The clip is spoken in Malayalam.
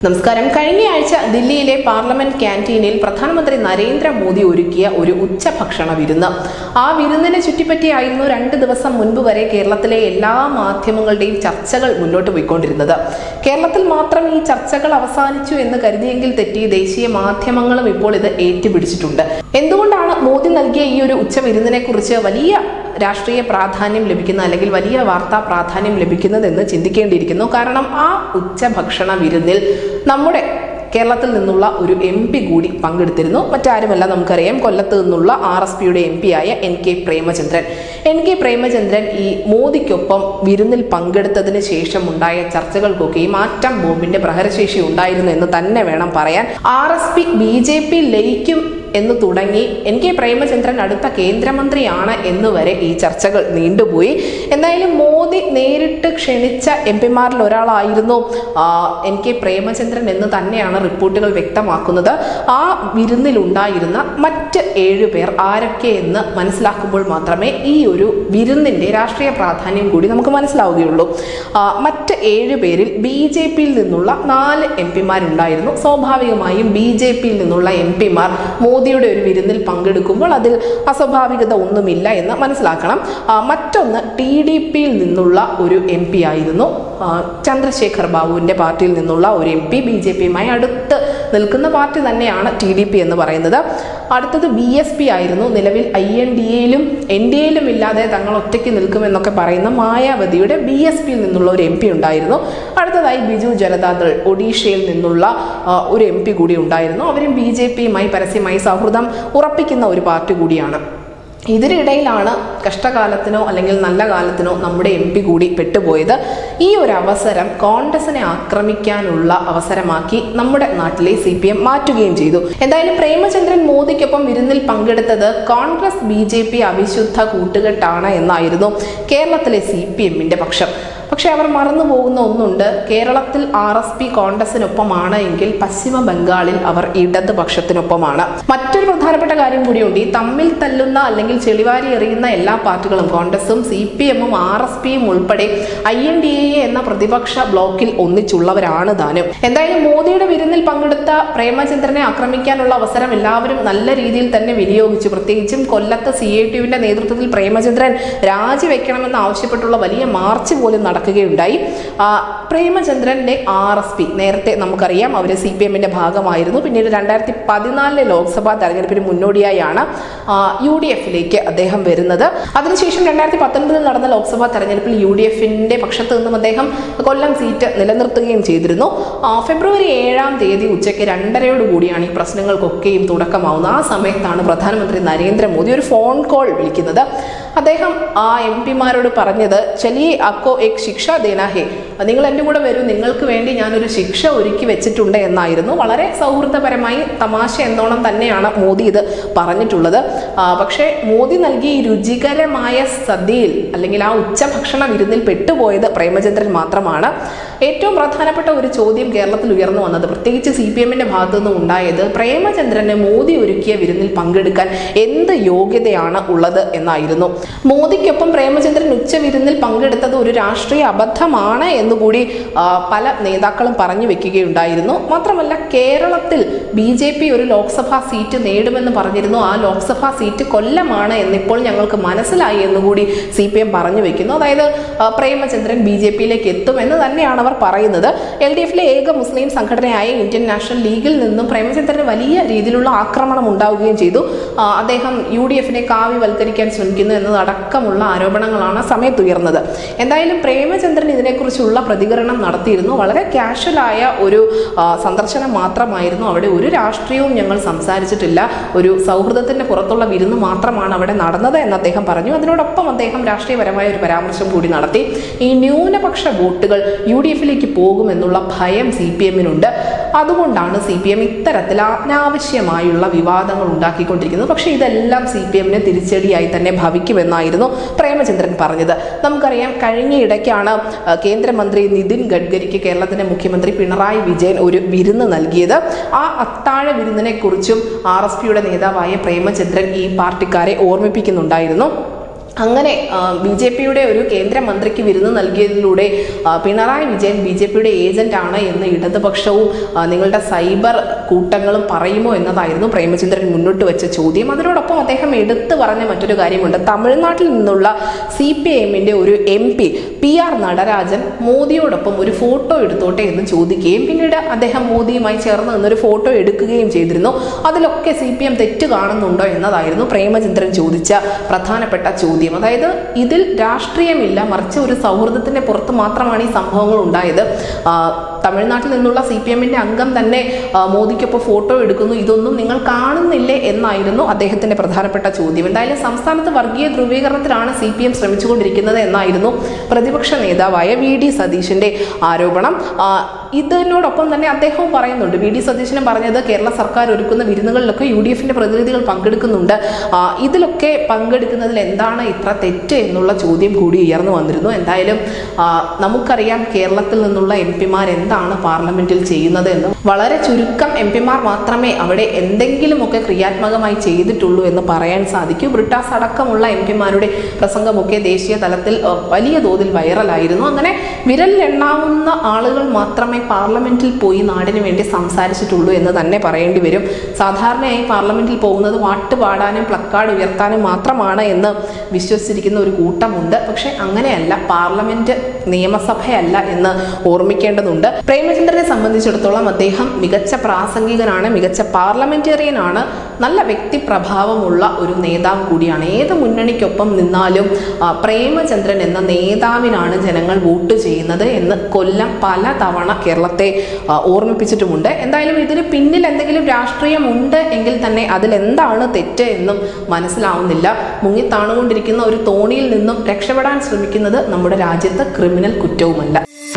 നമസ്കാരം കഴിഞ്ഞ ആഴ്ച ദില്ലിയിലെ പാർലമെന്റ് ക്യാൻറ്റീനിൽ പ്രധാനമന്ത്രി നരേന്ദ്രമോദി ഒരുക്കിയ ഒരു ഉച്ചഭക്ഷണ വിരുന്ന് ആ വിരുന്നിനെ ചുറ്റിപ്പറ്റിയായിരുന്നു രണ്ട് ദിവസം മുൻപ് വരെ കേരളത്തിലെ എല്ലാ മാധ്യമങ്ങളുടെയും ചർച്ചകൾ മുന്നോട്ട് പോയിക്കൊണ്ടിരുന്നത് കേരളത്തിൽ മാത്രം ഈ ചർച്ചകൾ അവസാനിച്ചു എന്ന് കരുതിയെങ്കിൽ തെറ്റി ദേശീയ മാധ്യമങ്ങളും ഇപ്പോൾ ഇത് ഏറ്റുപിടിച്ചിട്ടുണ്ട് എന്തുകൊണ്ടാണ് മോദി നൽകിയ ഈ ഒരു ഉച്ചവിരുന്നിനെ കുറിച്ച് വലിയ രാഷ്ട്രീയ പ്രാധാന്യം ലഭിക്കുന്ന അല്ലെങ്കിൽ വലിയ വാർത്താ പ്രാധാന്യം ലഭിക്കുന്നതെന്ന് ചിന്തിക്കേണ്ടിയിരിക്കുന്നു കാരണം ആ ഉച്ചഭക്ഷണ വിരുന്നിൽ നമ്മുടെ കേരളത്തിൽ നിന്നുള്ള ഒരു എം പി കൂടി പങ്കെടുത്തിരുന്നു മറ്റാരുമല്ല നമുക്കറിയാം കൊല്ലത്ത് നിന്നുള്ള ആർ എസ് പിയുടെ എം പി ആയ N K Premachandran N K Premachandran ഈ മോദിക്കൊപ്പം വിരുന്നിൽ പങ്കെടുത്തതിന് ശേഷം ഉണ്ടായ ചർച്ചകൾക്കൊക്കെ ഈ മാറ്റം ബോംബിന്റെ പ്രഹരശേഷി ഉണ്ടായിരുന്നു എന്ന് തന്നെ വേണം പറയാൻ R S P B J P ലയിക്കും എന്ന് തുടങ്ങി എൻ കെ പ്രേമചന്ദ്രൻ അടുത്ത കേന്ദ്രമന്ത്രിയാണ് എന്ന് വരെ ഈ ചർച്ചകൾ നീണ്ടുപോയി എന്തായാലും മോദി നേരിട്ട് ക്ഷണിച്ച എം പിമാരിൽ ഒരാളായിരുന്നു ആ, എൻ കെ പ്രേമചന്ദ്രൻ എന്ന് തന്നെയാണ് റിപ്പോർട്ടുകൾ വ്യക്തമാക്കുന്നത് ആ വിരുന്നിലുണ്ടായിരുന്ന മറ്റ് ഏഴു പേർ ആരൊക്കെ എന്ന് മനസ്സിലാക്കുമ്പോൾ മാത്രമേ ഈ ഒരു വിരുന്നിന്റെ രാഷ്ട്രീയ പ്രാധാന്യം കൂടി നമുക്ക് മനസ്സിലാവുകയുള്ളൂ ആ, മറ്റ് ഏഴു പേരിൽ ബി ജെ പിയിൽ നിന്നുള്ള നാല് എം പിമാരുണ്ടായിരുന്നു സ്വാഭാവികമായും ബി ജെ പിയിൽ നിന്നുള്ള എം പിമാർ മോദിയുടെ ഒരു വിരുന്നിൽ പങ്കെടുക്കുമ്പോൾ അതിൽ അസ്വാഭാവികത ഒന്നുമില്ല എന്ന് മനസ്സിലാക്കണം ആ, മറ്റൊന്ന് ടി ഡി പിയിൽ നിന്നുള്ള ഒരു എം പി ആയിരുന്നു ആ, ചന്ദ്രശേഖർ ബാബുവിന്റെ പാർട്ടിയിൽ നിന്നുള്ള ഒരു എം പി ബി ജെ പിയുമായി അടുത്ത് നിൽക്കുന്ന പാർട്ടി തന്നെയാണ് ടി ഡി പി എന്ന് പറയുന്നത് അടുത്തത് ബി എസ് പി ആയിരുന്നു നിലവിൽ ഐ എൻ ഡി എയിലും എൻ ഡി എയിലും ഇല്ലാതെ തങ്ങൾ ഒറ്റയ്ക്ക് നിൽക്കുമെന്നൊക്കെ പറയുന്ന മായാവതിയുടെ ബി എസ് പിയിൽ നിന്നുള്ള ഒരു എം പി ഉണ്ടായിരുന്നു അടുത്തതായി ബിജു ജനതാദൾ ഒഡീഷയിൽ നിന്നുള്ള ആ, ഒരു എം പി കൂടി ഉണ്ടായിരുന്നു അവരും ബി ജെ പിയുമായി പരസ്യമായി സൗഹൃദം ഉറപ്പിക്കുന്ന ഒരു പാർട്ടി കൂടിയാണ് ഇതിനിടയിലാണ് കഷ്ടകാലത്തിനോ അല്ലെങ്കിൽ നല്ല കാലത്തിനോ നമ്മുടെ എം പി കൂടി പെട്ടുപോയത് ഈ ഒരു അവസരം കോൺഗ്രസിനെ ആക്രമിക്കാനുള്ള അവസരമാക്കി നമ്മുടെ നാട്ടിലെ സി പി എം മാറ്റുകയും ചെയ്തു എന്തായാലും പ്രേമചന്ദ്രൻ മോദിക്കൊപ്പം വിരുന്നിൽ പങ്കെടുത്തത് കോൺഗ്രസ് ബി ജെ പി അവിശുദ്ധ കൂട്ടുകെട്ടാണ് എന്നായിരുന്നു കേരളത്തിലെ സി പി എമ്മിന്റെ പക്ഷം പക്ഷെ അവർ മറന്നു പോകുന്ന ഒന്നുണ്ട് കേരളത്തിൽ ആർ എസ് പി കോൺഗ്രസിനൊപ്പമാണ് എങ്കിൽ പശ്ചിമ ബംഗാളിൽ അവർ ഇടതുപക്ഷത്തിനൊപ്പമാണ് മറ്റൊരു പ്രധാനപ്പെട്ട കാര്യം കൂടിയുണ്ട് ഈ തമ്മിൽ തല്ലുന്ന അല്ലെങ്കിൽ ചെളിവാരി എറിയുന്ന എല്ലാ പാർട്ടികളും കോൺഗ്രസും സി പി എമ്മും ആർ എസ് പിയും ഉൾപ്പെടെ ഐ എൻ ഡി എ എന്ന പ്രതിപക്ഷ ബ്ലോക്കിൽ ഒന്നിച്ചുള്ളവരാണ് താനും എന്തായാലും മോദിയുടെ വിരുന്നിൽ പങ്കെടുത്ത പ്രേമചന്ദ്രനെ ആക്രമിക്കാനുള്ള അവസരം എല്ലാവരും നല്ല രീതിയിൽ തന്നെ വിനിയോഗിച്ചു പ്രത്യേകിച്ചും കൊല്ലത്ത് സി ഐ ടിയുവിന്റെ നേതൃത്വത്തിൽ പ്രേമചന്ദ്രൻ രാജിവെക്കണമെന്ന് ആവശ്യപ്പെട്ടുള്ള വലിയ മാർച്ച് പോലും നടക്കുകയുണ്ടായി ആ, പ്രേമചന്ദ്രന്റെ ആർ എസ് പി നേരത്തെ നമുക്കറിയാം അവർ സി പി എമ്മിന്റെ ഭാഗമായിരുന്നു പിന്നീട് രണ്ടായിരത്തി പതിനാലിലെ ലോക്സഭാ തെരഞ്ഞെടുപ്പിന് മുന്നോടിയായാണ് യു ഡി എഫിലേക്ക് അദ്ദേഹം വരുന്നത് അതിനുശേഷം രണ്ടായിരത്തി പത്തൊൻപതിൽ നടന്ന ലോക്സഭാ തെരഞ്ഞെടുപ്പിൽ യു ഡി എഫിന്റെ പക്ഷത്ത് നിന്നും അദ്ദേഹം കൊല്ലം സീറ്റ് നിലനിർത്തുകയും ചെയ്തിരുന്നു ആ, ഫെബ്രുവരി ഏഴാം തീയതി ഉച്ചയ്ക്ക് രണ്ടരയോട് കൂടിയാണ് ഈ പ്രശ്നങ്ങൾക്കൊക്കെയും തുടക്കമാവുന്നത് ആ സമയത്താണ് പ്രധാനമന്ത്രി നരേന്ദ്രമോദി ഒരു ഫോൺ കോൾ വിളിക്കുന്നത് അദ്ദേഹം ആ എം പിമാരോട് പറഞ്ഞത് ചലിയെ അക്കോ എക് ശിക്ഷ ദേനാ ഹേ നിങ്ങൾ എൻ്റെ കൂടെ വരൂ നിങ്ങൾക്ക് വേണ്ടി ഞാനൊരു ശിക്ഷ ഒരുക്കി വെച്ചിട്ടുണ്ട് എന്നായിരുന്നു വളരെ സൗഹൃദപരമായി തമാശ എന്നോണം തന്നെയാണ് മോദി ഇത് പറഞ്ഞിട്ടുള്ളത് ആ, പക്ഷേ മോദി നൽകിയ ഈ രുചികരമായ സദ്യയിൽ അല്ലെങ്കിൽ ആ ഉച്ചഭക്ഷണ വിരുന്നിൽ പെട്ടുപോയത് പ്രേമചന്ദ്രൻ മാത്രമാണ് ഏറ്റവും പ്രധാനപ്പെട്ട ഒരു ചോദ്യം കേരളത്തിൽ ഉയർന്നു വന്നത് പ്രത്യേകിച്ച് സി പി എമ്മിന്റെ ഭാഗത്തു നിന്നും ഉണ്ടായത് പ്രേമചന്ദ്രന് മോദി ഒരുക്കിയ വിരുന്നിൽ പങ്കെടുക്കാൻ എന്ത് യോഗ്യതയാണ് ഉള്ളത് എന്നായിരുന്നു മോദിക്കൊപ്പം പ്രേമചന്ദ്രൻ ഉച്ചവിരുന്നിൽ പങ്കെടുത്തത് ഒരു രാഷ്ട്രീയ അബദ്ധമാണ് എന്നുകൂടി ആ, പല നേതാക്കളും പറഞ്ഞു വെക്കുകയുണ്ടായിരുന്നു മാത്രമല്ല കേരളത്തിൽ ബി ജെ പി ഒരു ലോക്സഭാ സീറ്റ് നേടുമെന്ന് പറഞ്ഞിരുന്നു ആ ലോക്സഭാ സീറ്റ് കൊല്ലമാണ് എന്നിപ്പോൾ ഞങ്ങൾക്ക് മനസ്സിലായി എന്നുകൂടി സി പി എം പറഞ്ഞു വെക്കുന്നു അതായത് ആ, പ്രേമചന്ദ്രൻ ബി ജെ പിയിലേക്ക് എത്തുമെന്ന് തന്നെയാണ് അവർ പറയുന്നത് എൽ ഡി എഫിലെ ഏക മുസ്ലിം സംഘടനയായ ഇന്ത്യൻ നാഷണൽ ലീഗിൽ നിന്നും പ്രേമചന്ദ്രന് വലിയ രീതിയിലുള്ള ആക്രമണം ഉണ്ടാവുകയും ചെയ്തു ആ, അദ്ദേഹം യു ഡി എഫിനെ കാവ്യവൽക്കരിക്കാൻ ശ്രമിക്കുന്നു എന്നതടക്കമുള്ള ആരോപണങ്ങളാണ് ആ സമയത്ത് ഉയർന്നത് എന്തായാലും പ്രേമചന്ദ്രൻ ഇതിനെക്കുറിച്ചുള്ള പ്രതികരണം നടത്തിയിരുന്നു വളരെ കാഷ്വലായ ഒരു ആ, സന്ദർശനം മാത്രമായിരുന്നു അവിടെ ഒരു രാഷ്ട്രീയവും ഞങ്ങൾ സംസാരിച്ചിട്ടില്ല ഒരു സൗഹൃദത്തിന്റെ പുറത്തുള്ള വിരുന്ന് മാത്രമാണ് അവിടെ നടന്നത് എന്ന് അദ്ദേഹം പറഞ്ഞു അതിനോടൊപ്പം അദ്ദേഹം രാഷ്ട്രീയപരമായ ഒരു പരാമർശം കൂടി നടത്തി ഈ ന്യൂനപക്ഷ വോട്ടുകൾ യു ഡി എഫിലേക്ക് പോകുമെന്നുള്ള ഭയം സി പി എമ്മിനുണ്ട് അതുകൊണ്ടാണ് സി പി എം ഇത്തരത്തിൽ അനാവശ്യമായുള്ള വിവാദങ്ങൾ ഉണ്ടാക്കിക്കൊണ്ടിരിക്കുന്നത് പക്ഷേ ഇതെല്ലാം സി പി എമ്മിന് തിരിച്ചടിയായി തന്നെ ഭവിക്കുമെന്നായിരുന്നു പ്രേമചന്ദ്രൻ പറഞ്ഞത് നമുക്കറിയാം കഴിഞ്ഞ ഇടയ്ക്കാണ് ആ, കേന്ദ്രമന്ത്രി നിതിൻ ഗഡ്കരിക്ക് കേരളത്തിന്റെ മുഖ്യമന്ത്രി പിണറായി വിജയൻ ഒരു വിരുന്ന് നൽകിയത് ആ അത്താഴ വിരുന്നിനെ കുറിച്ചും ആർ എസ് പിയുടെ നേതാവായ പ്രേമചന്ദ്രൻ ഈ പാർട്ടിക്കാരെ ഓർമ്മിപ്പിക്കുന്നുണ്ടായിരുന്നു അങ്ങനെ ബി ജെ പിയുടെ ഒരു കേന്ദ്രമന്ത്രിക്ക് വിരുന്ന് നൽകിയതിലൂടെ ആ, പിണറായി വിജയൻ ബി ജെ പിയുടെ ഏജന്റ് ആണ് എന്ന് ഇടതുപക്ഷവും ആ, നിങ്ങളുടെ സൈബർ കൂട്ടങ്ങളും പറയുമോ എന്നതായിരുന്നു പ്രേമചന്ദ്രൻ മുന്നോട്ട് വെച്ച ചോദ്യം അതിനോടൊപ്പം അദ്ദേഹം എടുത്തു പറഞ്ഞ മറ്റൊരു കാര്യമുണ്ട് തമിഴ്നാട്ടിൽ നിന്നുള്ള സി പി എമ്മിന്റെ ഒരു M P P R Natarajan മോദിയോടൊപ്പം ഒരു ഫോട്ടോ എടുത്തോട്ടെ എന്ന് ചോദിക്കുകയും പിന്നീട് അദ്ദേഹം മോദിയുമായി ചേർന്ന് നിന്നൊരു ഫോട്ടോ എടുക്കുകയും ചെയ്തിരുന്നു അതിലൊക്കെ സി പി എം തെറ്റ് കാണുന്നുണ്ടോ എന്നതായിരുന്നു പ്രേമചന്ദ്രൻ ചോദിച്ച പ്രധാനപ്പെട്ട ചോദ്യം അതായത് ഇതിൽ രാഷ്ട്രീയമില്ല മറിച്ച് ഒരു സൗഹൃദത്തിന്റെ പുറത്ത് മാത്രമാണ് ഈ സംഭവങ്ങൾ ഉണ്ടായത് ആ, തമിഴ്നാട്ടിൽ നിന്നുള്ള സി പി എമ്മിന്റെ അംഗം തന്നെ ആ, മോദിക്കൊപ്പം ഫോട്ടോ എടുക്കുന്നു ഇതൊന്നും നിങ്ങൾ കാണുന്നില്ലേ എന്നായിരുന്നു അദ്ദേഹത്തിന്റെ പ്രധാനപ്പെട്ട ചോദ്യം എന്തായാലും സംസ്ഥാനത്ത് വർഗീയ ധ്രുവീകരണത്തിലാണ് സി പി എം ശ്രമിച്ചുകൊണ്ടിരിക്കുന്നത് എന്നായിരുന്നു പ്രതിപക്ഷ നേതാവായ വി ഡി സതീശന്റെ ആരോപണം ആ, ഇതിനോടൊപ്പം തന്നെ അദ്ദേഹവും പറയുന്നുണ്ട് വി ഡി സതീശനും പറഞ്ഞത് കേരള സർക്കാർ ഒരുക്കുന്ന വിരുന്നുകളിലൊക്കെ യു ഡി എഫിന്റെ പ്രതിനിധികൾ പങ്കെടുക്കുന്നുണ്ട് ആ, ഇതിലൊക്കെ പങ്കെടുക്കുന്നതിൽ എന്താണ് ഇത്ര തെറ്റ് എന്നുള്ള ചോദ്യം കൂടി ഉയർന്നു വന്നിരുന്നു എന്തായാലും ആ, നമുക്കറിയാം കേരളത്തിൽ നിന്നുള്ള എം പിമാർ എന്താണ് പാർലമെന്റിൽ ചെയ്യുന്നത് എന്ന് വളരെ ചുരുക്കം എം പിമാർ മാത്രമേ അവിടെ എന്തെങ്കിലുമൊക്കെ ക്രിയാത്മകമായി ചെയ്തിട്ടുള്ളൂ എന്ന് പറയാൻ സാധിക്കൂ ബ്രിട്ടാസ് അടക്കമുള്ള എം പിമാരുടെ പ്രസംഗമൊക്കെ ദേശീയ തലത്തിൽ ആ, വലിയ തോതിൽ വൈറലായിരുന്നു അങ്ങനെ വിരലിലെണ്ണാവുന്ന ആളുകൾ മാത്രമേ പാർലമെന്റിൽ പോയി നാടിന് വേണ്ടി സംസാരിച്ചിട്ടുള്ളൂ എന്ന് തന്നെ പറയേണ്ടി വരും സാധാരണയായി പാർലമെന്റിൽ പോകുന്നത് പാട്ട് പാടാനും പ്ലക്കാർഡ് ഉയർത്താനും മാത്രമാണ് എന്ന് വിശ്വസിച്ചിരിക്കുന്ന ഒരു കൂട്ടമുണ്ട് പക്ഷെ അങ്ങനെയല്ല പാർലമെന്റ് നിയമസഭയല്ല എന്ന് ഓർമ്മിക്കേണ്ടതുണ്ട് പ്രേമചന്ദ്രനെ സംബന്ധിച്ചിടത്തോളം അദ്ദേഹം മികച്ച പ്രാസംഗികനാണ് മികച്ച പാർലമെന്റേറിയൻ ആണ് നല്ല വ്യക്തിപ്രഭാവമുള്ള ഒരു നേതാവ് കൂടിയാണ് ഏത് മുന്നണിക്കൊപ്പം നിന്നാലും ആ, പ്രേമചന്ദ്രൻ എന്ന നേതാവിനാണ് ജനങ്ങൾ വോട്ട് ചെയ്യുന്നത് എന്ന് കൊല്ലം പല തവണ കേരളത്തെ ആ, ഓർമ്മിപ്പിച്ചിട്ടുമുണ്ട് എന്തായാലും ഇതിന് പിന്നിൽ എന്തെങ്കിലും രാഷ്ട്രീയം ഉണ്ട് എങ്കിൽ തന്നെ അതിൽ എന്താണ് തെറ്റ് എന്നും മനസ്സിലാവുന്നില്ല മുങ്ങിത്താണുകൊണ്ടിരിക്കുന്ന ഒരു തോണിയിൽ നിന്നും രക്ഷപ്പെടാൻ ശ്രമിക്കുന്നത് നമ്മുടെ രാജ്യത്ത് ക്രിമിനൽ കുറ്റവുമല്ല